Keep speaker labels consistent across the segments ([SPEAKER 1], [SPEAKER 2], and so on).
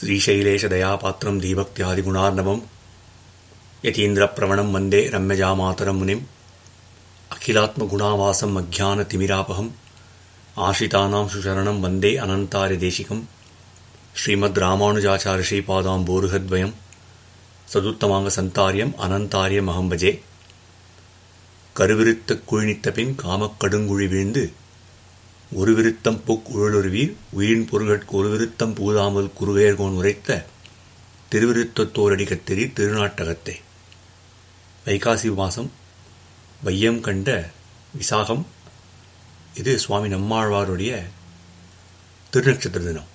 [SPEAKER 1] श्रीशैलेशदयापात्रं दीभक्त्यादिगुणार्णवम् यतीन्द्रप्रवणं वन्दे रम्यजामातरं मुनिम् अखिलात्मगुणावासम् अज्ञानतिमिरापहम् आश्रितानां सुशरणं वन्दे अनन्तार्यदेशिकम् श्रीमद्रामानुजाचार्यश्रीपादाम्बोरुहद्वयम् சதுத்தமாங்க அனந்தாரியம் அகம் பஜே கருவிருத்த குழினித்த பின் காமக் கடுங்குழி வீழ்ந்து ஒரு விருத்தம் புக் உழலுருவீர் உயிரின் பொருள்கட்கு ஒரு விருத்தம் பூதாமல் குறுகையர்கோன் உரைத்த திருவிருத்தத்தோரடிகத்திரி திருநாட்டகத்தை வைகாசி மாசம் வையம் கண்ட விசாகம் இது சுவாமி நம்மாழ்வாருடைய திருநட்சத்திர தினம்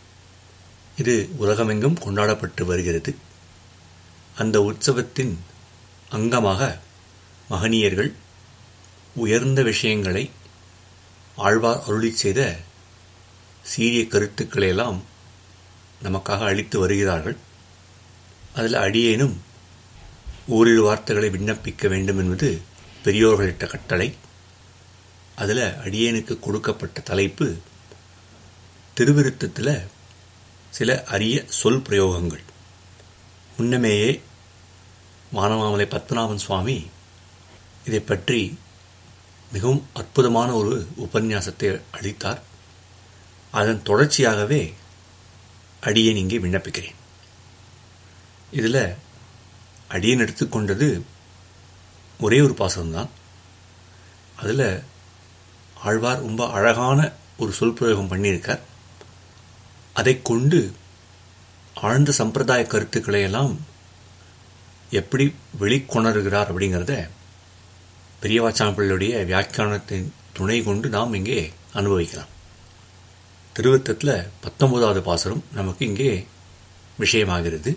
[SPEAKER 1] இது உலகமெங்கும் கொண்டாடப்பட்டு வருகிறது அந்த உற்சவத்தின் அங்கமாக மகனியர்கள் உயர்ந்த விஷயங்களை ஆழ்வார் அருளி செய்த சீரிய கருத்துக்களை எல்லாம் நமக்காக அளித்து வருகிறார்கள் அதில் அடியேனும் ஓரிரு வார்த்தைகளை விண்ணப்பிக்க வேண்டும் என்பது பெரியோர்களிட்ட கட்டளை அதில் அடியேனுக்கு கொடுக்கப்பட்ட தலைப்பு திருவிருத்தத்தில் சில அரிய சொல் பிரயோகங்கள் முன்னமேயே மானமாமலை பத்மநாபன் சுவாமி இதை பற்றி மிகவும் அற்புதமான ஒரு உபன்யாசத்தை அளித்தார் அதன் தொடர்ச்சியாகவே அடியேன் இங்கே விண்ணப்பிக்கிறேன் இதில் அடியேன் எடுத்துக்கொண்டது ஒரே ஒரு பாசகம்தான் அதில் ஆழ்வார் ரொம்ப அழகான ஒரு சொல் பிரயோகம் பண்ணியிருக்கார் அதை கொண்டு ஆழ்ந்த சம்பிரதாய கருத்துக்களை எல்லாம் எப்படி வெளிக்கொணர்கிறார் அப்படிங்கிறத பெரியவாச்சாம்பிள்ளுடைய வியாக்கியானத்தின் துணை கொண்டு நாம் இங்கே அனுபவிக்கலாம் திருவத்தத்தில் பத்தொன்பதாவது பாசனம் நமக்கு இங்கே விஷயமாகிறது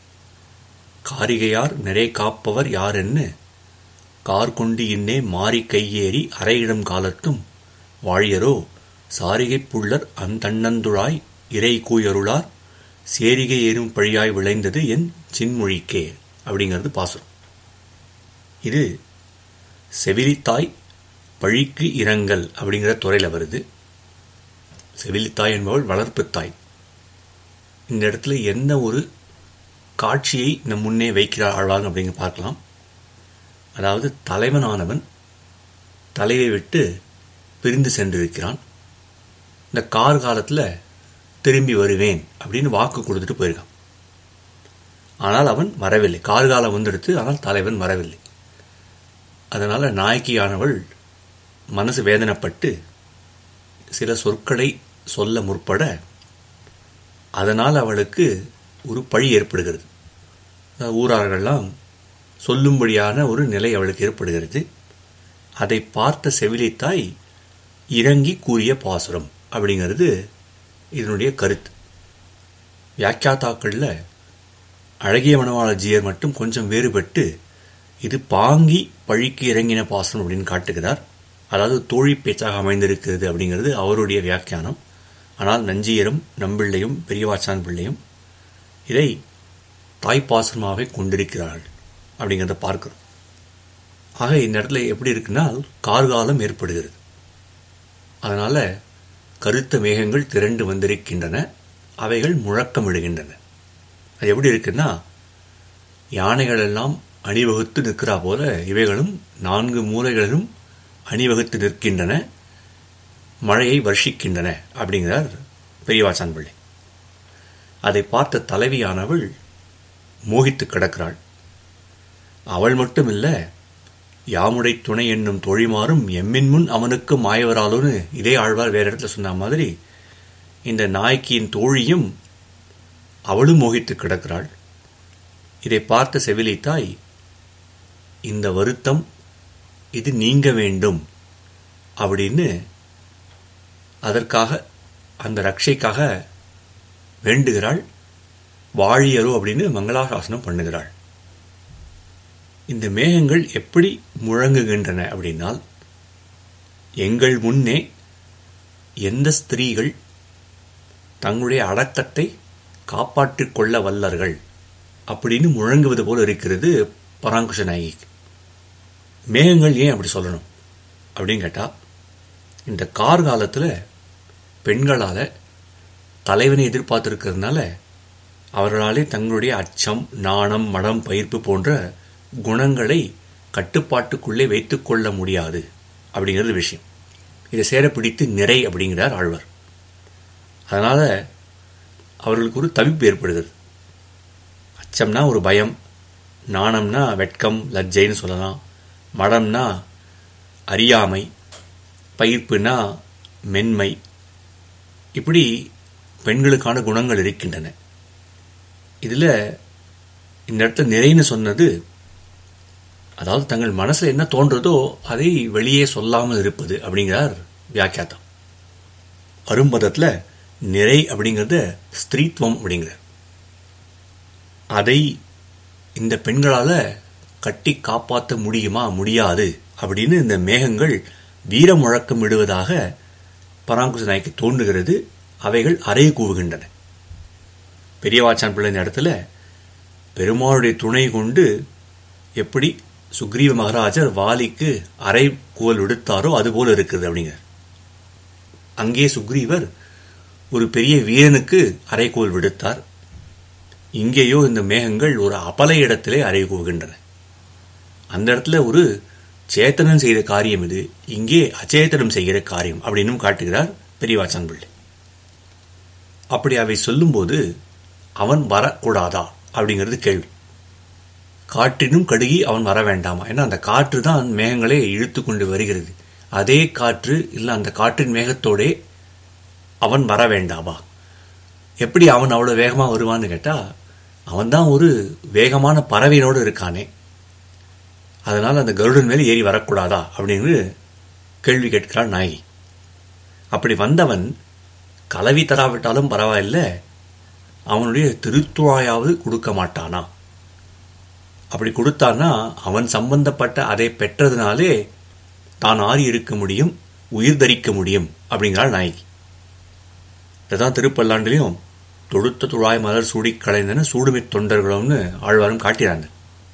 [SPEAKER 1] காரிகையார் நிறை காப்பவர் யாரென்னு கார் கொண்டு இன்னே மாறி கையேறி அரையிடம் காலத்தும் வாழியரோ சாரிகை புள்ளர் அந்தண்ணந்துழாய் இறை கூயருளார் சேரிகை ஏறும் பழியாய் விளைந்தது என் சின்மொழிக்கே அப்படிங்கிறது பாசுரம் இது செவிலித்தாய் பழிக்கு இரங்கல் அப்படிங்கிற துறையில் வருது செவிலித்தாய் என்பவள் வளர்ப்பு தாய் இந்த இடத்துல என்ன ஒரு காட்சியை நம் முன்னே வைக்கிறார் ஆழ்வாங்க அப்படிங்க பார்க்கலாம் அதாவது தலைவனானவன் தலையை விட்டு பிரிந்து சென்றிருக்கிறான் இந்த கார் காலத்தில் திரும்பி வருவேன் அப்படின்னு வாக்கு கொடுத்துட்டு போயிருக்கான் ஆனால் அவன் வரவில்லை கார்காலம் வந்துடுத்து ஆனால் தலைவன் வரவில்லை அதனால் நாயக்கியானவள் மனசு வேதனைப்பட்டு சில சொற்களை சொல்ல முற்பட அதனால் அவளுக்கு ஒரு பழி ஏற்படுகிறது ஊரார்கள்லாம் சொல்லும்படியான ஒரு நிலை அவளுக்கு ஏற்படுகிறது அதை பார்த்த செவிலித்தாய் இறங்கி கூறிய பாசுரம் அப்படிங்கிறது இதனுடைய கருத்து வியாக்கியாத்தாக்களில் அழகிய மணவாளஜியர் மட்டும் கொஞ்சம் வேறுபட்டு இது பாங்கி பழிக்கு இறங்கின பாசனம் அப்படின்னு காட்டுகிறார் அதாவது தோழி பேச்சாக அமைந்திருக்கிறது அப்படிங்கிறது அவருடைய வியாக்கியானம் ஆனால் நஞ்சியரும் நம்பிள்ளையும் பெரியவாச்சான் பிள்ளையும் இதை தாய்ப்பாசனமாகவே கொண்டிருக்கிறார்கள் அப்படிங்கிறத பார்க்கிறோம் ஆக இந்த இடத்துல எப்படி இருக்குன்னா கார்காலம் ஏற்படுகிறது அதனால் கருத்த மேகங்கள் திரண்டு வந்திருக்கின்றன அவைகள் முழக்கமிடுகின்றன அது எப்படி இருக்குன்னா யானைகள் எல்லாம் அணிவகுத்து நிற்கிறா போல இவைகளும் நான்கு மூலைகளிலும் அணிவகுத்து நிற்கின்றன மழையை வர்ஷிக்கின்றன அப்படிங்கிறார் பெரியவாசான் பிள்ளை அதை பார்த்த தலைவியானவள் மோகித்து கிடக்கிறாள் அவள் மட்டுமில்ல யாமுடை துணை என்னும் தொழிமாறும் எம்மின் முன் அவனுக்கு மாயவராலுன்னு இதே ஆழ்வார் வேற இடத்துல சொன்ன மாதிரி இந்த நாய்க்கியின் தோழியும் அவளும் மோகித்து கிடக்கிறாள் இதை பார்த்த செவிலி தாய் இந்த வருத்தம் இது நீங்க வேண்டும் அப்படின்னு அதற்காக அந்த ரட்சைக்காக வேண்டுகிறாள் வாழியரோ அப்படின்னு மங்களாசாசனம் பண்ணுகிறாள் இந்த மேகங்கள் எப்படி முழங்குகின்றன அப்படின்னால் எங்கள் முன்னே எந்த ஸ்திரீகள் தங்களுடைய அடக்கத்தை காப்பாற்றிக் கொள்ள வல்லர்கள் அப்படின்னு முழங்குவது போல இருக்கிறது பராங்குஷ நாயகிக்கு மேகங்கள் ஏன் அப்படி சொல்லணும் அப்படின்னு கேட்டால் இந்த கார் காலத்தில் பெண்களால் தலைவனை எதிர்பார்த்துருக்கிறதுனால அவர்களாலே தங்களுடைய அச்சம் நாணம் மடம் பயிர்ப்பு போன்ற குணங்களை கட்டுப்பாட்டுக்குள்ளே வைத்துக் கொள்ள முடியாது அப்படிங்கிறது விஷயம் இதை சேர பிடித்து நிறை அப்படிங்கிறார் ஆழ்வார் அதனால அவர்களுக்கு ஒரு தவிப்பு ஏற்படுகிறது அச்சம்னா ஒரு பயம் நாணம்னா வெட்கம் லஜ்ஜைன்னு சொல்லலாம் மடம்னா அறியாமை பயிர்ப்புனா மென்மை இப்படி பெண்களுக்கான குணங்கள் இருக்கின்றன இதில் இந்த இடத்துல நிறைன்னு சொன்னது அதாவது தங்கள் மனசில் என்ன தோன்றதோ அதை வெளியே சொல்லாமல் இருப்பது அப்படிங்கிறார் வியாக்கியாத்தம் அரும்பதத்தில் நிறை அப்படிங்கிறத ஸ்திரீத்துவம் அப்படிங்கிறார் அதை இந்த பெண்களால் கட்டி காப்பாற்ற முடியுமா முடியாது அப்படின்னு இந்த மேகங்கள் வீர முழக்கம் விடுவதாக பராங்குச நாய்க்கு தோன்றுகிறது அவைகள் அறை கூவுகின்றன பெரியவாச்சான் பிள்ளை இந்த இடத்துல பெருமாளுடைய துணை கொண்டு எப்படி சுக்ரீவ மகாராஜர் வாலிக்கு அரை கூவல் விடுத்தாரோ அதுபோல இருக்குது அப்படிங்க அங்கே சுக்ரீவர் ஒரு பெரிய வீரனுக்கு அரைகோல் விடுத்தார் இங்கேயோ இந்த மேகங்கள் ஒரு அபல இடத்திலே அறை கூவுகின்றன அந்த இடத்துல ஒரு சேத்தனன் செய்த காரியம் இது இங்கே அச்சேத்தனம் செய்கிற காரியம் அப்படின்னும் காட்டுகிறார் பெரியவாச்சான் பிள்ளை அப்படி அவை சொல்லும்போது அவன் வரக்கூடாதா அப்படிங்கிறது கேள்வி காற்றினும் கடுகி அவன் வர வேண்டாமா ஏன்னா அந்த காற்று தான் மேகங்களே இழுத்து கொண்டு வருகிறது அதே காற்று இல்லை அந்த காற்றின் மேகத்தோடே அவன் வர வேண்டாமா எப்படி அவன் அவ்வளோ வேகமாக வருவான்னு கேட்டால் அவன் தான் ஒரு வேகமான பறவையினோடு இருக்கானே அதனால் அந்த கருடன் மேலே ஏறி வரக்கூடாதா அப்படின்னு கேள்வி கேட்கிறான் நாயகி அப்படி வந்தவன் கலவி தராவிட்டாலும் பரவாயில்ல அவனுடைய திருத்துவாயாவது கொடுக்க மாட்டானா அப்படி கொடுத்தான்னா அவன் சம்பந்தப்பட்ட அதை பெற்றதுனாலே தான் ஆறி இருக்க முடியும் உயிர் தரிக்க முடியும் அப்படிங்கிறாள் நாயகி இதுதான் திருப்பல்லாண்டிலையும் தொடுத்த துழாய் மலர் சூடி கலைந்தன சூடுமை தொண்டர்களும்னு ஆழ்வாரும் காட்டினாங்க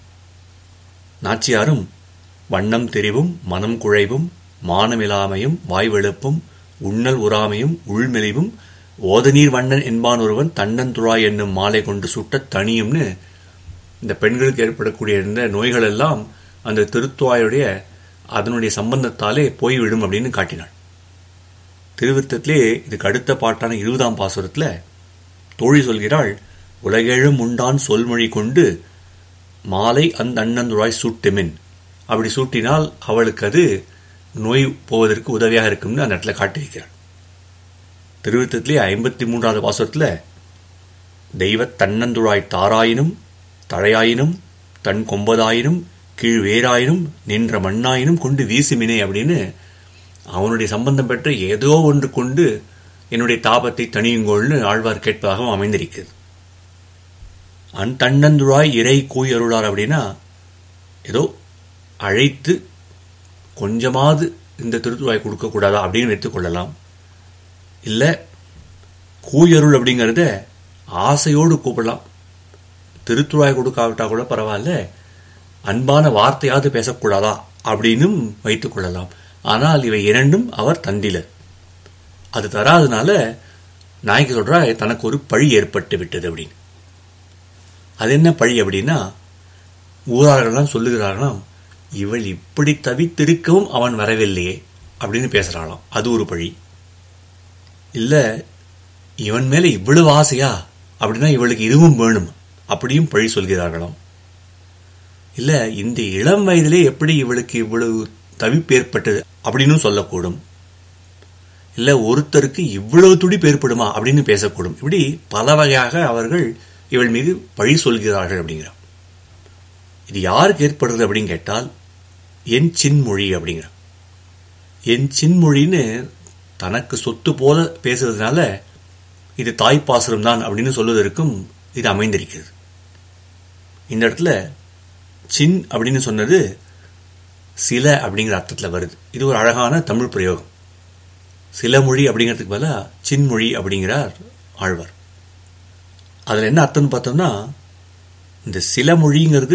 [SPEAKER 1] நாச்சியாரும் வண்ணம் தெரிவும் மனம் குழைவும் மானமிலாமையும் வாய்வெழுப்பும் உண்ணல் உறாமையும் உள்மெலிவும் ஓதநீர் வண்ணன் என்பான் ஒருவன் தன்னந்துழாய் என்னும் மாலை கொண்டு சுட்ட தனியும்னு இந்த பெண்களுக்கு ஏற்படக்கூடிய இந்த நோய்கள் எல்லாம் அந்த திருத்துவாயுடைய அதனுடைய சம்பந்தத்தாலே போய்விடும் அப்படின்னு காட்டினாள் திருவிருத்தத்திலே இதுக்கு அடுத்த பாட்டான இருபதாம் பாசுரத்தில் தோழி சொல்கிறாள் உலகெழும் உண்டான் சொல்மொழி கொண்டு மாலை அந்த அண்ணந்துழாய் சூட்டுமின் அப்படி சூட்டினால் அவளுக்கு அது நோய் போவதற்கு உதவியாக இருக்கும்னு அந்த இடத்துல காட்டியிருக்கிறாள் திருவிருத்தத்திலே ஐம்பத்தி மூன்றாவது பாசுரத்தில் தெய்வ தன்னந்துழாய் தாராயினும் தழையாயினும் தன் கொம்பதாயினும் கீழ் வேறாயினும் நின்ற மண்ணாயினும் கொண்டு வீசுமினே அப்படின்னு அவனுடைய சம்பந்தம் பெற்ற ஏதோ ஒன்று கொண்டு என்னுடைய தாபத்தை தணியுங்கோள்னு ஆழ்வார் கேட்பதாகவும் அமைந்திருக்கிறது அன் தன்னந்துழாய் இறை கூய் அருளார் அப்படின்னா ஏதோ அழைத்து கொஞ்சமாவது இந்த திருத்துவாய் கொடுக்கக்கூடாதா அப்படின்னு எடுத்துக்கொள்ளலாம் இல்லை கூயருள் அப்படிங்கிறத ஆசையோடு கூப்பிடலாம் திருத்துவாய் கொடுக்காவிட்டா கூட பரவாயில்ல அன்பான வார்த்தையாவது பேசக்கூடாதா அப்படின்னும் வைத்துக் கொள்ளலாம் ஆனால் இவை இரண்டும் அவர் தந்திலர் அது தராதனால நாய்க்கு சொல்றா தனக்கு ஒரு பழி ஏற்பட்டு விட்டது அப்படின்னு அது என்ன பழி அப்படின்னா ஊரார்கள்லாம் சொல்லுகிறார்களாம் இவள் இப்படி தவித்திருக்கவும் அவன் வரவில்லையே அப்படின்னு பேசுறாளாம் அது ஒரு பழி இல்ல இவன் மேல இவ்வளவு ஆசையா அப்படின்னா இவளுக்கு இதுவும் வேணும் அப்படியும் பழி சொல்கிறார்களாம் இல்ல இந்த இளம் வயதிலே எப்படி இவளுக்கு இவ்வளவு தவிப்பு ஏற்பட்டது அப்படின்னு சொல்லக்கூடும் இல்ல ஒருத்தருக்கு இவ்வளவு துடிப்பு ஏற்படுமா அப்படின்னு பேசக்கூடும் இப்படி பல வகையாக அவர்கள் இவள் மீது பழி சொல்கிறார்கள் அப்படிங்கிறார் இது யாருக்கு ஏற்படுறது அப்படின்னு கேட்டால் என் சின்மொழி அப்படிங்கிற என் சின்மொழின்னு தனக்கு சொத்து போல பேசுறதுனால இது தாய்ப்பாசுரம் தான் அப்படின்னு சொல்வதற்கும் இது அமைந்திருக்கிறது இந்த இடத்துல சின் அப்படின்னு சொன்னது சில அப்படிங்கிற அர்த்தத்தில் வருது இது ஒரு அழகான தமிழ் பிரயோகம் சில மொழி அப்படிங்கிறதுக்கு பதிலாக சின்மொழி அப்படிங்கிறார் ஆழ்வார் அதில் என்ன அர்த்தம்னு பார்த்தோம்னா இந்த சில மொழிங்கிறது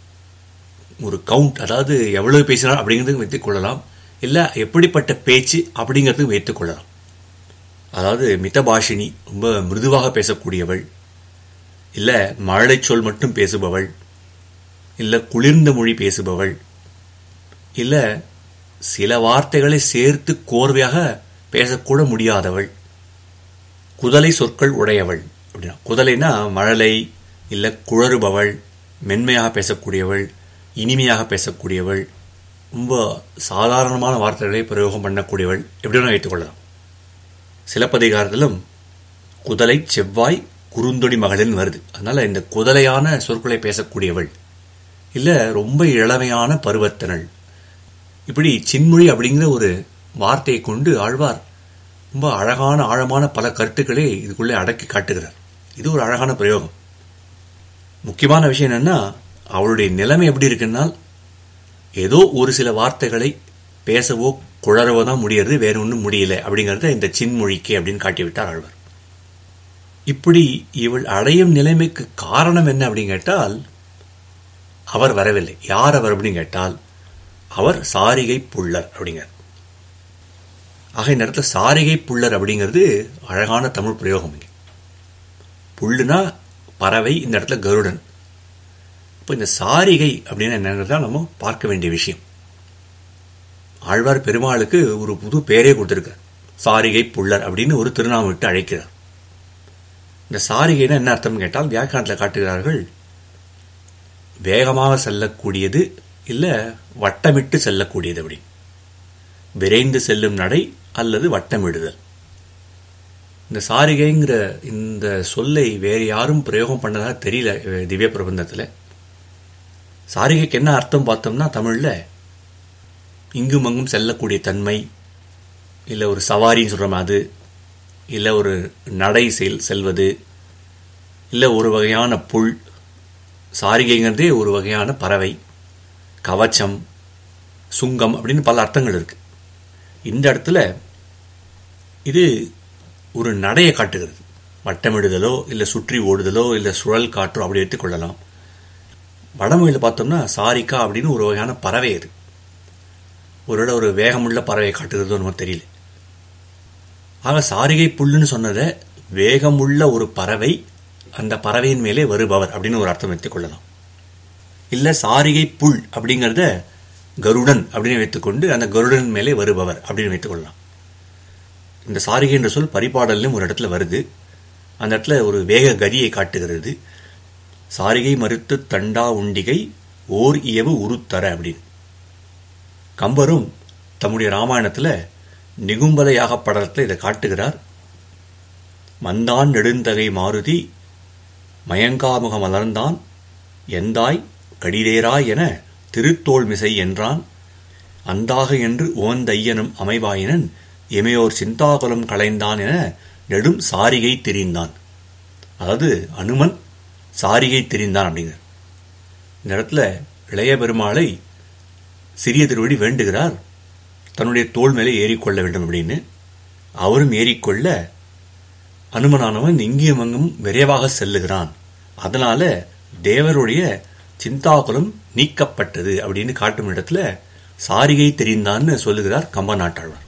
[SPEAKER 1] ஒரு கவுண்ட் அதாவது எவ்வளவு பேசினார் அப்படிங்கிறதுக்கு வைத்துக் கொள்ளலாம் இல்லை எப்படிப்பட்ட பேச்சு அப்படிங்கிறதுக்கு வைத்துக் கொள்ளலாம் அதாவது மிதபாஷினி ரொம்ப மிருதுவாக பேசக்கூடியவள் இல்ல மழலை சொல் மட்டும் பேசுபவள் இல்ல குளிர்ந்த மொழி பேசுபவள் இல்ல சில வார்த்தைகளை சேர்த்து கோர்வையாக பேசக்கூட முடியாதவள் குதலை சொற்கள் உடையவள் அப்படின்னா குதலைனா மழலை இல்ல குழறுபவள் மென்மையாக பேசக்கூடியவள் இனிமையாக பேசக்கூடியவள் ரொம்ப சாதாரணமான வார்த்தைகளை பிரயோகம் பண்ணக்கூடியவள் எப்படின்னு வைத்துக் கொள்ளலாம் சிலப்பதிகாரத்திலும் குதலை செவ்வாய் குறுந்தொடி மகளின் வருது அதனால இந்த குதலையான சொற்களை பேசக்கூடியவள் இல்ல ரொம்ப இளமையான பருவத்தினள் இப்படி சின்மொழி அப்படிங்கிற ஒரு வார்த்தையை கொண்டு ஆழ்வார் ரொம்ப அழகான ஆழமான பல கருத்துக்களை இதுக்குள்ளே அடக்கி காட்டுகிறார் இது ஒரு அழகான பிரயோகம் முக்கியமான விஷயம் என்னன்னா அவளுடைய நிலைமை எப்படி இருக்குன்னா ஏதோ ஒரு சில வார்த்தைகளை பேசவோ குழறவோ தான் முடியறது வேற ஒன்றும் முடியல அப்படிங்கறத இந்த சின்மொழிக்கே அப்படின்னு காட்டிவிட்டார் ஆழ்வார் இப்படி இவள் அடையும் நிலைமைக்கு காரணம் என்ன அப்படின்னு கேட்டால் அவர் வரவில்லை யார் அவர் அப்படின்னு கேட்டால் அவர் சாரிகை புள்ளர் அப்படிங்கிறார் ஆக இந்த இடத்துல சாரிகை புள்ளர் அப்படிங்கிறது அழகான தமிழ் பிரயோகம் இங்க புல்லுனா பறவை இந்த இடத்துல கருடன் இப்போ இந்த சாரிகை அப்படின்னு என்னங்கிறதா நம்ம பார்க்க வேண்டிய விஷயம் ஆழ்வார் பெருமாளுக்கு ஒரு புது பேரே கொடுத்திருக்கார் சாரிகை புள்ளர் அப்படின்னு ஒரு திருநாமம் விட்டு அழைக்கிறார் இந்த சாரிகைனா என்ன அர்த்தம் கேட்டால் வியாக்கியானத்தில் காட்டுகிறார்கள் வேகமாக செல்லக்கூடியது இல்ல வட்டமிட்டு செல்லக்கூடியது அப்படி விரைந்து செல்லும் நடை அல்லது வட்டமிடுதல் இந்த சாரிகைங்கிற இந்த சொல்லை வேறு யாரும் பிரயோகம் பண்ணதா தெரியல திவ்ய பிரபந்தத்தில் சாரிகைக்கு என்ன அர்த்தம் பார்த்தோம்னா தமிழ்ல இங்கும் அங்கும் செல்லக்கூடிய தன்மை இல்லை ஒரு சவாரின்னு சொல்கிறோம் அது இல்லை ஒரு நடை செல் செல்வது இல்லை ஒரு வகையான புல் சாரிகைங்கிறதே ஒரு வகையான பறவை கவச்சம் சுங்கம் அப்படின்னு பல அர்த்தங்கள் இருக்கு இந்த இடத்துல இது ஒரு நடையை காட்டுகிறது வட்டமிடுதலோ இல்லை சுற்றி ஓடுதலோ இல்லை சுழல் காற்றோ அப்படி எடுத்துக்கொள்ளலாம் வடமொழியில் பார்த்தோம்னா சாரிக்கா அப்படின்னு ஒரு வகையான பறவை அது ஒரு ஒரு வேகமுள்ள பறவை காட்டுகிறதோ நமக்கு தெரியல ஆக சாரிகை புல்லுன்னு சொன்னதை வேகமுள்ள ஒரு பறவை அந்த பறவையின் மேலே வருபவர் அப்படின்னு ஒரு அர்த்தம் வைத்துக் கொள்ளலாம் இல்ல சாரிகை புல் அப்படிங்கிறத கருடன் அப்படின்னு வைத்துக்கொண்டு அந்த கருடன் மேலே வருபவர் அப்படின்னு வைத்துக் கொள்ளலாம் இந்த சாரிகை என்ற சொல் பரிபாடலும் ஒரு இடத்துல வருது அந்த இடத்துல ஒரு வேக கதியை காட்டுகிறது சாரிகை மறுத்து தண்டா உண்டிகை ஓர் இயவு உருத்தர அப்படின்னு கம்பரும் தம்முடைய ராமாயணத்துல நிகும்பதையாக படலத்தில் இதை காட்டுகிறார் மந்தான் நெடுந்தகை மாருதி மயங்காமுக மலர்ந்தான் எந்தாய் கடிதேராய் என திருத்தோள் மிசை என்றான் அந்தாக என்று ஓந்தையனும் அமைவாயினன் எமையோர் சிந்தாகுலம் களைந்தான் என நெடும் சாரிகை தெரிந்தான் அதாவது அனுமன் சாரிகை தெரிந்தான் அப்படிங்கிற இந்த இடத்துல இளைய பெருமாளை சிறிய திருவடி வேண்டுகிறார் தன்னுடைய தோல் மேலே ஏறிக்கொள்ள வேண்டும் அப்படின்னு அவரும் ஏறிக்கொள்ள அனுமனானவன் இங்கேயும் அங்கும் விரைவாக செல்லுகிறான் அதனால தேவருடைய சிந்தாகுலம் நீக்கப்பட்டது அப்படின்னு காட்டும் இடத்துல சாரிகை தெரிந்தான்னு சொல்லுகிறார் கம்ப நாட்டாழ்வார்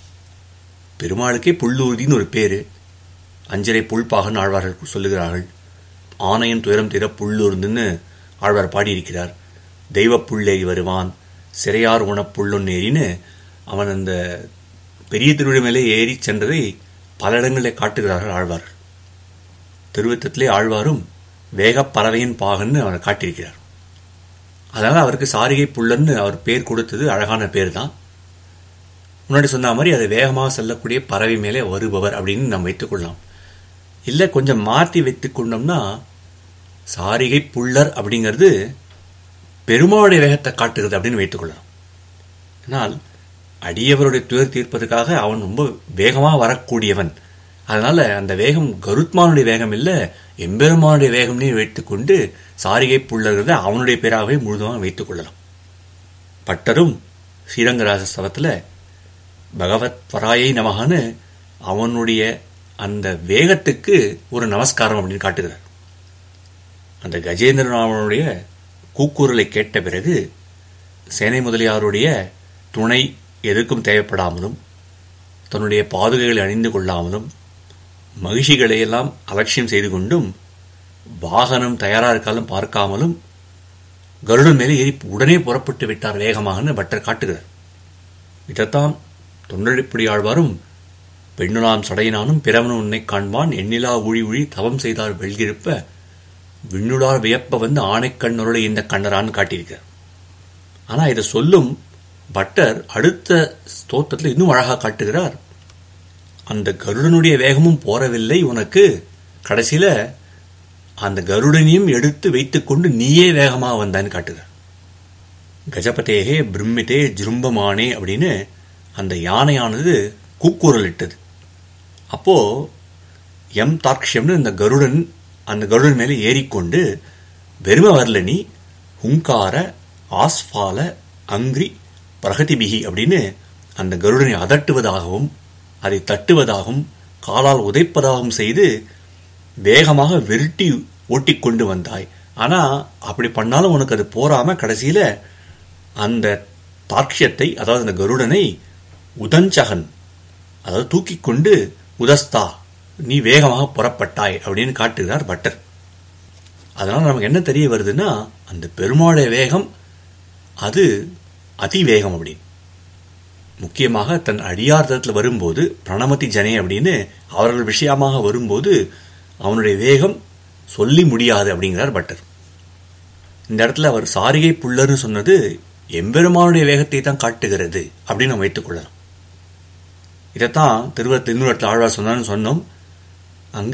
[SPEAKER 1] பெருமாளுக்கே புல்லூர்தின்னு ஒரு பேரு அஞ்சரை புல்பாகன்னு ஆழ்வார்கள் சொல்லுகிறார்கள் ஆணையின் துயரம் தீர புல்லூர்ந்துன்னு ஆழ்வார் பாடியிருக்கிறார் தெய்வ புள்ளேறி வருவான் சிறையார் உணப் புல்லுன்னேறின்னு அவன் அந்த பெரிய திருவிழா மேலே ஏறி சென்றதை பல இடங்களில் காட்டுகிறார்கள் ஆழ்வார்கள் திருவித்தத்திலே ஆழ்வாரும் வேகப் பறவையின் பாகன்னு அவர் காட்டியிருக்கிறார் அதனால அவருக்கு சாரிகை புள்ளன்னு அவர் பேர் கொடுத்தது அழகான பேர் தான் முன்னாடி சொன்ன மாதிரி அது வேகமாக செல்லக்கூடிய பறவை மேலே வருபவர் அப்படின்னு நம்ம வைத்துக்கொள்ளலாம் இல்லை கொஞ்சம் மாற்றி வைத்துக் கொண்டோம்னா சாரிகை புள்ளர் அப்படிங்கிறது பெருமாளுடைய வேகத்தை காட்டுகிறது அப்படின்னு வைத்துக்கொள்ளலாம் ஆனால் அடியவருடைய துயர் தீர்ப்பதற்காக அவன் ரொம்ப வேகமாக வரக்கூடியவன் அதனால அந்த வேகம் கருத்மானுடைய வேகம் இல்லை எம்பெருமானுடைய வேகம்னே வைத்துக்கொண்டு சாரிகை புள்ளர்கிறத அவனுடைய பேராகவே முழுதுமாக வைத்துக் கொள்ளலாம் பட்டரும் ஸ்ரீரங்கராஜ ஸ்தவத்தில் பகவத் பராயை நமகான்னு அவனுடைய அந்த வேகத்துக்கு ஒரு நமஸ்காரம் அப்படின்னு காட்டுகிறார் அந்த கஜேந்திரநாமனுடைய கூக்குரலை கேட்ட பிறகு சேனை முதலியாருடைய துணை எதற்கும் தேவைப்படாமலும் தன்னுடைய பாதுகைகளை அணிந்து கொள்ளாமலும் மகிழ்ச்சிகளை எல்லாம் அலட்சியம் செய்து கொண்டும் வாகனம் தயாரா இருக்காலும் பார்க்காமலும் கருடன் மேலே ஏறி உடனே புறப்பட்டு விட்டார் வேகமாகன்னு பட்டர் காட்டுகிறார் இதைத்தான் தொண்டழிப்படி ஆழ்வாரும் பெண்ணுலாம் சடையினானும் பிறவனும் உன்னை காண்பான் எண்ணிலா ஊழி ஊழி தவம் செய்தால் வெள்கிருப்ப விண்ணுளார் வியப்ப வந்து ஆணைக்கண்ணருளை இந்த கண்ணரான்னு காட்டியிருக்கார் ஆனா இதை சொல்லும் பட்டர் அடுத்த ஸ்தோத்திரத்தில் இன்னும் அழகா காட்டுகிறார் அந்த கருடனுடைய வேகமும் போறவில்லை உனக்கு கடைசியில அந்த கருடனையும் எடுத்து வைத்துக்கொண்டு நீயே வேகமாக வந்தான்னு காட்டுகிறார் கஜபதேகே பிரம்மிதே ஜிரும்பமானே அப்படின்னு அந்த யானையானது கூக்குரல் இட்டது அப்போ எம் தார்க்ஷியம்னு இந்த கருடன் அந்த கருடன் மேலே ஏறிக்கொண்டு வெறுமை வரல நீ ஹுங்கார ஆஸ்பால அங்கிரி பிரகதிபிகி அப்படின்னு அந்த கருடனை அதட்டுவதாகவும் அதை தட்டுவதாகவும் காலால் உதைப்பதாகவும் செய்து வேகமாக விரட்டி ஓட்டிக்கொண்டு வந்தாய் ஆனா அப்படி பண்ணாலும் உனக்கு அது போராம கடைசியில அந்த தாட்சியத்தை அதாவது அந்த கருடனை உதஞ்சகன் அதாவது தூக்கி கொண்டு உதஸ்தா நீ வேகமாக புறப்பட்டாய் அப்படின்னு காட்டுகிறார் பட்டர் அதனால நமக்கு என்ன தெரிய வருதுன்னா அந்த பெருமாளுடைய வேகம் அது அதிவேகம் அப்படின்னு முக்கியமாக தன் அடியார்த்தத்தில் வரும்போது பிரணமதி ஜனே அப்படின்னு அவர்கள் விஷயமாக வரும்போது அவனுடைய வேகம் சொல்லி முடியாது அப்படிங்கிறார் பட்டர் இந்த இடத்துல அவர் சாரிகை புல்லர்னு சொன்னது எம்பெருமானுடைய வேகத்தை தான் காட்டுகிறது அப்படின்னு நம்ம வைத்துக் கொள்ளலாம் இதைத்தான் திருவ இன்னொரு இடத்துல ஆழ்வார் சொன்னான்னு சொன்னோம் அங்க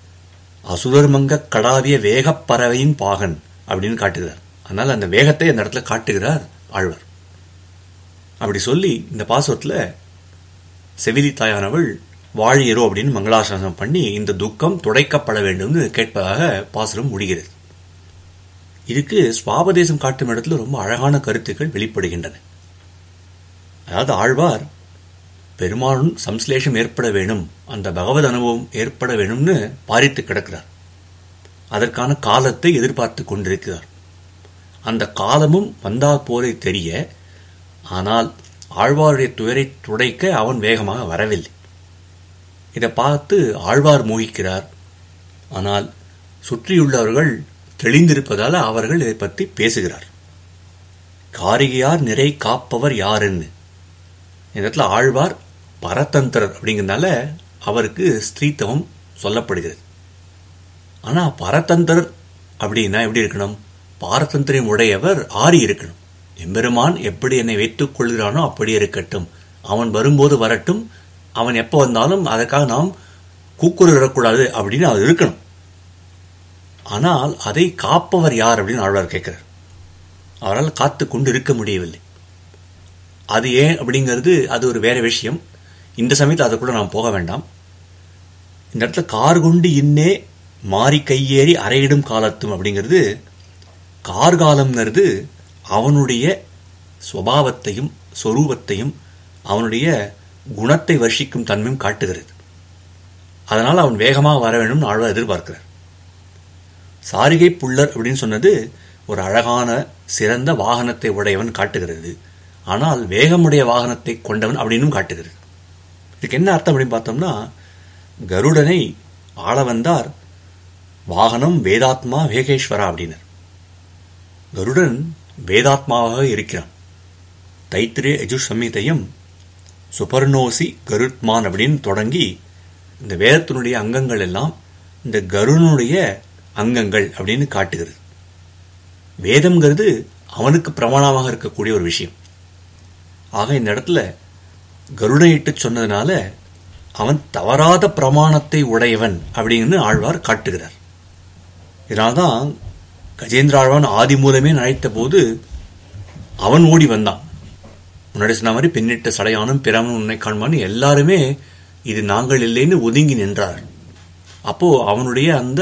[SPEAKER 1] அசுரர்மங்க கடாவிய வேகப்பறவையின் பாகன் அப்படின்னு காட்டுகிறார் அதனால அந்த வேகத்தை அந்த இடத்துல காட்டுகிறார் ஆழ்வார் அப்படி சொல்லி இந்த பாசுரத்துல செவிலி தாயானவள் வாழியரோ அப்படின்னு மங்களாசாசனம் பண்ணி இந்த துக்கம் துடைக்கப்பட வேண்டும்னு கேட்பதாக பாசுரம் முடிகிறது இதுக்கு சுவாபதேசம் காட்டும் இடத்துல ரொம்ப அழகான கருத்துக்கள் வெளிப்படுகின்றன அதாவது ஆழ்வார் பெருமாளும் சம்ஸ்லேஷம் ஏற்பட வேணும் அந்த பகவத் அனுபவம் ஏற்பட வேணும்னு பாரித்து கிடக்கிறார் அதற்கான காலத்தை எதிர்பார்த்து கொண்டிருக்கிறார் அந்த காலமும் வந்தால் போலே தெரிய ஆனால் ஆழ்வாருடைய துயரை துடைக்க அவன் வேகமாக வரவில்லை இதை பார்த்து ஆழ்வார் மோகிக்கிறார் ஆனால் சுற்றியுள்ளவர்கள் தெளிந்திருப்பதால் அவர்கள் இதை பற்றி பேசுகிறார் காரிகையார் நிறை காப்பவர் யாருன்னு இந்த இடத்துல ஆழ்வார் பரதந்திரர் அப்படிங்கிறதுனால அவருக்கு ஸ்திரீத்துவம் சொல்லப்படுகிறது ஆனா பரதந்திரர் அப்படின்னா எப்படி இருக்கணும் பாரதந்திரம் உடையவர் ஆறி இருக்கணும் எம்பெருமான் எப்படி என்னை வைத்துக் கொள்கிறானோ அப்படி இருக்கட்டும் அவன் வரும்போது வரட்டும் அவன் எப்போ வந்தாலும் அதற்காக நாம் கூக்குரலிடக்கூடாது அப்படின்னு அது இருக்கணும் ஆனால் அதை காப்பவர் யார் அப்படின்னு ஆழ்வார் கேட்கிறார் அவரால் காத்து கொண்டு இருக்க முடியவில்லை அது ஏன் அப்படிங்கிறது அது ஒரு வேற விஷயம் இந்த சமயத்தில் அதுக்குள்ள நாம் போக வேண்டாம் இந்த இடத்துல கார் கொண்டு இன்னே மாறி கையேறி அறையிடும் காலத்தும் அப்படிங்கிறது கார்காலம்ங்கிறது அவனுடைய சுவாவத்தையும் சொரூபத்தையும் அவனுடைய குணத்தை வர்ஷிக்கும் தன்மையும் காட்டுகிறது அதனால் அவன் வேகமாக வர வேண்டும் ஆழ்வார் எதிர்பார்க்கிறார் சாரிகை புல்லர் அப்படின்னு சொன்னது ஒரு அழகான சிறந்த வாகனத்தை உடையவன் காட்டுகிறது ஆனால் வேகமுடைய வாகனத்தை கொண்டவன் அப்படின்னும் காட்டுகிறது இதுக்கு என்ன அர்த்தம் அப்படின்னு பார்த்தோம்னா கருடனை ஆள வந்தார் வாகனம் வேதாத்மா வேகேஸ்வரா அப்படின்னர் கருடன் வேதாத்மாவாக இருக்கிறான் தைத்திரே யஜு சம்ஹிதையும் சுபர்ணோசி கருத்மான் அப்படின்னு தொடங்கி இந்த வேதத்தினுடைய அங்கங்கள் எல்லாம் இந்த கருடனுடைய அங்கங்கள் அப்படின்னு காட்டுகிறது வேதம்ங்கிறது அவனுக்கு பிரமாணமாக இருக்கக்கூடிய ஒரு விஷயம் ஆக இந்த இடத்துல கருடையிட்டு சொன்னதுனால அவன் தவறாத பிரமாணத்தை உடையவன் அப்படின்னு ஆழ்வார் காட்டுகிறார் இதனால்தான் கஜேந்திர ஆழ்வான் ஆதி மூலமே அழைத்த போது அவன் ஓடி வந்தான் முன்னாடி சொன்ன மாதிரி பின்னிட்ட சடையானும் பிறவனும் உன்னை காண்பான்னு எல்லாருமே இது நாங்கள் இல்லைன்னு ஒதுங்கி நின்றார் அப்போ அவனுடைய அந்த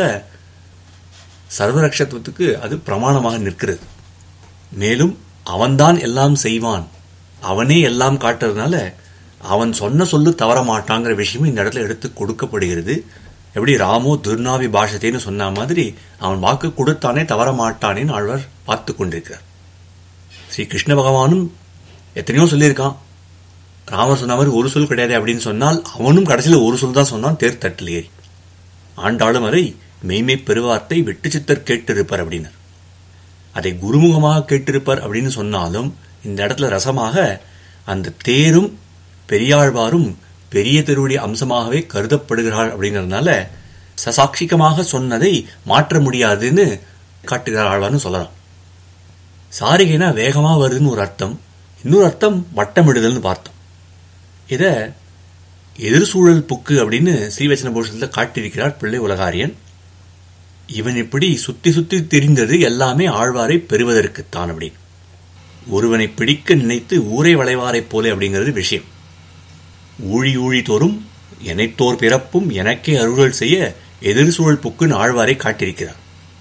[SPEAKER 1] சர்வரக்ஷத்துவத்துக்கு அது பிரமாணமாக நிற்கிறது மேலும் அவன்தான் எல்லாம் செய்வான் அவனே எல்லாம் காட்டுறதுனால அவன் சொன்ன சொல்லு தவற மாட்டாங்கிற விஷயமும் இந்த இடத்துல எடுத்து கொடுக்கப்படுகிறது எப்படி ராமோ துர்நாவி பாஷத்தைன்னு சொன்ன மாதிரி அவன் வாக்கு கொடுத்தானே தவற மாட்டானேன்னு ஆழ்வார் பார்த்து கொண்டிருக்கிறார் ஸ்ரீ கிருஷ்ண பகவானும் எத்தனையோ சொல்லியிருக்கான் ராமர் சொன்ன மாதிரி ஒரு சொல் கிடையாது அப்படின்னு சொன்னால் அவனும் கடைசியில் ஒரு சொல் தான் சொன்னான் தேர் தட்டிலேயே ஆண்டாளும் அதை மெய்மை பெருவார்த்தை வெட்டு சித்தர் கேட்டிருப்பர் அப்படின்னார் அதை குருமுகமாக கேட்டிருப்பர் அப்படின்னு சொன்னாலும் இந்த இடத்துல ரசமாக அந்த தேரும் பெரியாழ்வாரும் பெரிய திருவுடைய அம்சமாகவே கருதப்படுகிறாள் அப்படிங்கறதுனால சசாட்சிகமாக சொன்னதை மாற்ற முடியாதுன்னு காட்டுகிறார் ஆழ்வார்னு சொல்லலாம் சாரிகைனா வேகமா வருதுன்னு ஒரு அர்த்தம் இன்னொரு அர்த்தம் வட்டமிடுதல்னு பார்த்தோம் இத எதிர்சூழல் புக்கு அப்படின்னு ஸ்ரீவச்சன பூஷணத்தில் காட்டியிருக்கிறார் பிள்ளை உலகாரியன் இவன் இப்படி சுத்தி சுத்தி தெரிந்தது எல்லாமே ஆழ்வாரை பெறுவதற்குத்தான் அப்படின்னு ஒருவனை பிடிக்க நினைத்து ஊரை வளைவாரைப் போலே அப்படிங்கிறது விஷயம் ஊழி ஊழி தோறும் எனைத்தோர் பிறப்பும் எனக்கே அருள்கள் செய்ய எதிர்சூழல் புக்குன்னு ஆழ்வாரை காட்டியிருக்கிறார்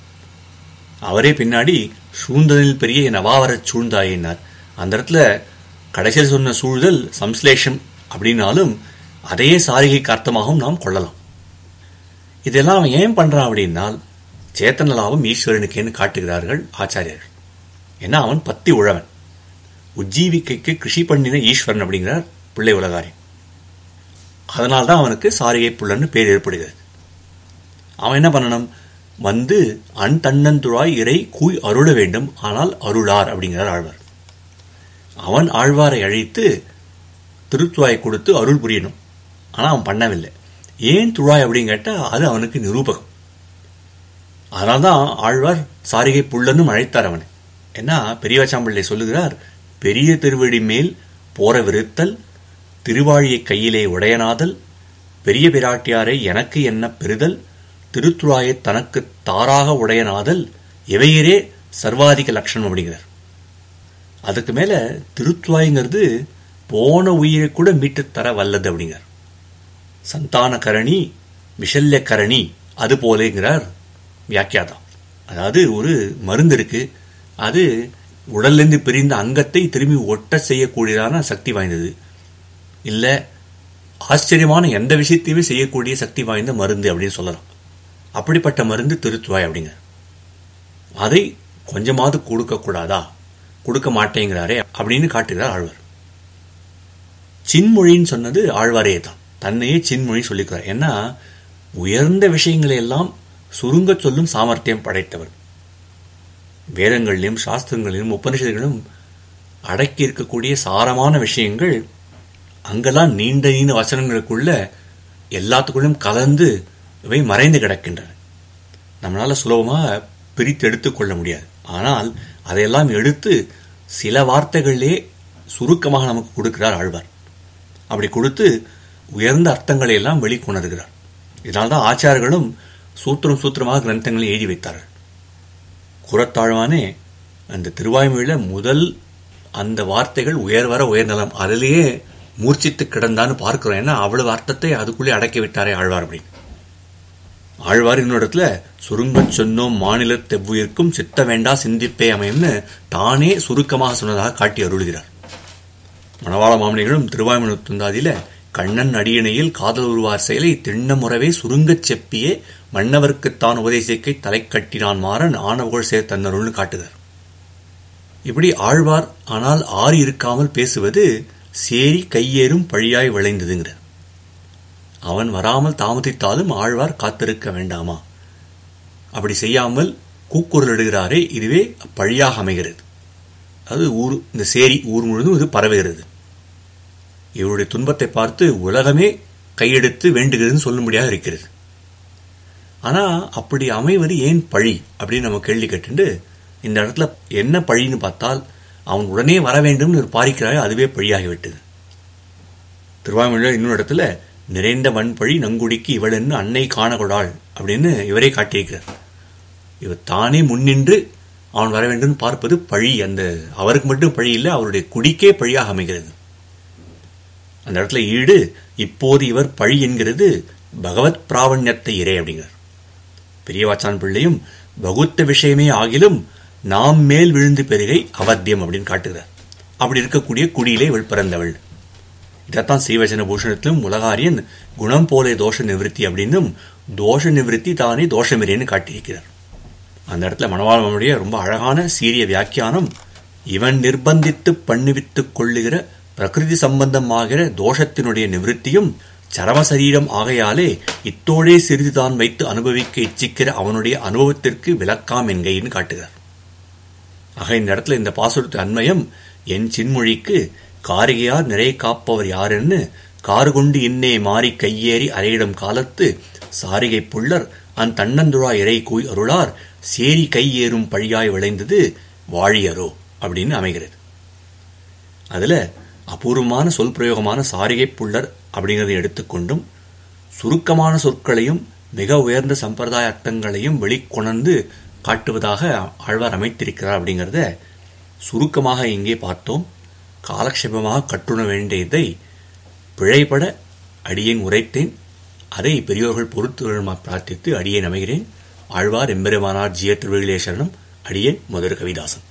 [SPEAKER 1] அவரே பின்னாடி சூழ்ந்ததில் பெரிய என் அவாவரச் சூழ்ந்தாயினார் அந்த இடத்துல கடைசியில் சொன்ன சூழ்தல் சம்ஸ்லேஷம் அப்படின்னாலும் அதையே சாரிகைக்கு அர்த்தமாகவும் நாம் கொள்ளலாம் இதெல்லாம் அவன் ஏன் பண்றான் அப்படின்னால் சேத்தன லாபம் ஈஸ்வரனுக்கேன்னு காட்டுகிறார்கள் ஆச்சாரியர்கள் ஏன்னா அவன் பத்தி உழவன் உஜ்ஜீவிக்கைக்கு கிருஷி பண்ணின ஈஸ்வரன் அப்படிங்கிறார் பிள்ளை உலகாரி அதனால்தான் அவனுக்கு சாரிகை புள்ளன்னு பேர் ஏற்படுகிறது அவன் என்ன பண்ணணும் வந்து அன் தன்னந்துழாய் இறை கூய் அருள வேண்டும் ஆனால் அருளார் அப்படிங்கிறார் ஆழ்வார் அவன் ஆழ்வாரை அழைத்து திருத்துவாயை கொடுத்து அருள் புரியணும் ஆனா அவன் பண்ணவில்லை ஏன் துழாய் அப்படின்னு கேட்டா அது அவனுக்கு நிரூபகம் அதனால்தான் ஆழ்வார் சாரிகை புள்ளனும் அழைத்தார் அவனை ஏன்னா பெரியவச்சாம்பிள்ளை சொல்லுகிறார் பெரிய திருவடி மேல் போற விருத்தல் திருவாழியை கையிலே உடையனாதல் பெரிய பிராட்டியாரை எனக்கு என்ன பெறுதல் திருத்துழாயை தனக்கு தாராக உடையனாதல் இவையரே சர்வாதிக லட்சணம் அப்படிங்கிறார் அதுக்கு மேல திருத்துவாய்ங்கிறது போன உயிரை கூட மீட்டு தர வல்லது அப்படிங்கிறார் சந்தான கரணி விஷல்ய கரணி அது போலேங்கிறார் வியாக்கியாதா அதாவது ஒரு மருந்து இருக்கு அது உடல்லேருந்து பிரிந்த அங்கத்தை திரும்பி ஒட்ட செய்யக்கூடியதான சக்தி வாய்ந்தது இல்ல ஆச்சரியமான எந்த விஷயத்தையுமே செய்யக்கூடிய சக்தி வாய்ந்த மருந்து அப்படின்னு சொல்லலாம் அப்படிப்பட்ட மருந்து திருத்துவாய் அப்படிங்க அதை கொஞ்சமாவது கொடுக்க கூடாதா கொடுக்க மாட்டேங்கிறாரே அப்படின்னு காட்டுகிறார் ஆழ்வார் சின்மொழின்னு சொன்னது ஆழ்வாரே தான் தன்னையே சின்மொழி சொல்லிக்கிறார் ஏன்னா உயர்ந்த விஷயங்களை எல்லாம் சுருங்க சொல்லும் சாமர்த்தியம் படைத்தவர் வேதங்களிலும் சாஸ்திரங்களிலும் உபனிஷத்துகளிலும் அடக்கி இருக்கக்கூடிய சாரமான விஷயங்கள் அங்கெல்லாம் நீண்ட நீண்ட வசனங்களுக்குள்ள எல்லாத்துக்குள்ளும் கலந்து இவை மறைந்து கிடக்கின்றன நம்மளால சுலபமாக பிரித்து எடுத்துக்கொள்ள முடியாது ஆனால் அதையெல்லாம் எடுத்து சில வார்த்தைகளிலே சுருக்கமாக நமக்கு கொடுக்கிறார் ஆழ்வார் அப்படி கொடுத்து உயர்ந்த அர்த்தங்களை எல்லாம் வெளிக்கொணர்கிறார் இதனால்தான் ஆச்சாரர்களும் சூத்திரம் சூத்திரமாக கிரந்தங்களை எழுதி வைத்தார்கள் குரத்தாழ்வானே அந்த திருவாய்மொழியில முதல் அந்த வார்த்தைகள் உயர்வர உயர்நலம் அதிலேயே மூர்ச்சித்து கிடந்தான்னு பார்க்கிறோம் ஏன்னா அவ்வளவு அர்த்தத்தை அதுக்குள்ளே அடக்கி விட்டாரே ஆழ்வார் அப்படின்னு ஆழ்வார் இன்னொரு சுருங்கச் சொன்னோம் மாநில தெவ்வுயிர்க்கும் சித்த வேண்டா சிந்திப்பே அமையும்னு தானே சுருக்கமாக சொன்னதாக காட்டி அருளுகிறார் மணவாள மாமனிகளும் திருவாய்மொழி துந்தாதியில கண்ணன் அடியணையில் காதல் உருவார் செயலை திண்ணமுறவே சுருங்கச் செப்பியே மன்னவர்க்குத்தான் உபதேசிக்கை தலை கட்டினான் மாறன் ஆனவர்கள் சேர் தன்னருள்னு காட்டுகிறார் இப்படி ஆழ்வார் ஆனால் ஆறு இருக்காமல் பேசுவது சேரி கையேறும் பழியாய் விளைந்ததுங்கிறார் அவன் வராமல் தாமதித்தாலும் ஆழ்வார் காத்திருக்க வேண்டாமா அப்படி செய்யாமல் கூக்குரல் இடுகிறாரே இதுவே பழியாக அமைகிறது அது ஊர் இந்த சேரி ஊர் முழுதும் இது பரவுகிறது இவருடைய துன்பத்தை பார்த்து உலகமே கையெடுத்து வேண்டுகிறதுன்னு சொல்லும்படியாக இருக்கிறது ஆனா அப்படி அமைவது ஏன் பழி அப்படின்னு நம்ம கேள்வி கேட்டுண்டு இந்த இடத்துல என்ன பழின்னு பார்த்தால் அவன் உடனே வர வேண்டும்னு பாரிக்கிறாரு அதுவே பழியாகிவிட்டது திருவாமொழியில் இன்னொரு இடத்துல நிறைந்த வன்பழி நங்குடிக்கு இவளென்னு அன்னை காணகொடாள் அப்படின்னு இவரே காட்டியிருக்கிறார் இவர் தானே முன்னின்று அவன் வர வேண்டும் பார்ப்பது பழி அந்த அவருக்கு மட்டும் பழி இல்லை அவருடைய குடிக்கே பழியாக அமைகிறது அந்த இடத்துல ஈடு இப்போது இவர் பழி என்கிறது பகவத் பிராவண்யத்தை இறை அப்படிங்கிறார் பெரியவாச்சான் பிள்ளையும் பகுத்த விஷயமே ஆகிலும் நாம் மேல் விழுந்து பெருகை அவத்தியம் அப்படின்னு காட்டுகிறார் அப்படி இருக்கக்கூடிய குடியிலே இவள் பிறந்தவள் இதைத்தான் சீவஜன பூஷணத்திலும் உலகாரியன் குணம் போலே தோஷ நிவிருத்தி அப்படின்னும் தோஷ நிவிருத்தி தானே தோஷமிரேன்னு காட்டியிருக்கிறார் அந்த இடத்துல மணவாளனுடைய ரொம்ப அழகான சீரிய வியாக்கியானம் இவன் நிர்பந்தித்து பண்ணுவித்துக் கொள்ளுகிற பிரகிருதி சம்பந்தமாகிற தோஷத்தினுடைய நிவிருத்தியும் சரமசரீரம் ஆகையாலே இத்தோடே சிறிது தான் வைத்து அனுபவிக்க இச்சிக்கிற அவனுடைய அனுபவத்திற்கு விளக்காம் என்கைன்னு காட்டுகிறார் ஆக இந்த இடத்துல இந்த பாசுரத்து அன்மயம் என் சின்மொழிக்கு காரிகையார் நிறை காப்பவர் யாரென்னு காறு கொண்டு இன்னே மாறி கையேறி அரையிடம் காலத்து சாரிகை புள்ளர் அந் தன்னந்துழா இறை கூய் அருளார் சேரி கையேறும் பழியாய் விளைந்தது வாழியரோ அப்படின்னு அமைகிறது அதுல அபூர்வமான சொல் பிரயோகமான சாரிகை புள்ளர் அப்படிங்கிறதை எடுத்துக்கொண்டும் சுருக்கமான சொற்களையும் மிக உயர்ந்த சம்பிரதாய அர்த்தங்களையும் வெளிக்கொணர்ந்து காட்டுவதாக ஆழ்வார் அமைத்திருக்கிறார் அப்படிங்கிறத சுருக்கமாக இங்கே பார்த்தோம் காலக்ஷேபமாக கட்டுண வேண்டியதை பிழைபட அடியேன் உரைத்தேன் அதை பெரியோர்கள் பொறுத்து பிரார்த்தித்து அடியேன் அமைகிறேன் ஆழ்வார் எம்பெருமானார் ஜிய திருவிகளேஸ்வரனும் அடியேன் முதல் கவிதாசன்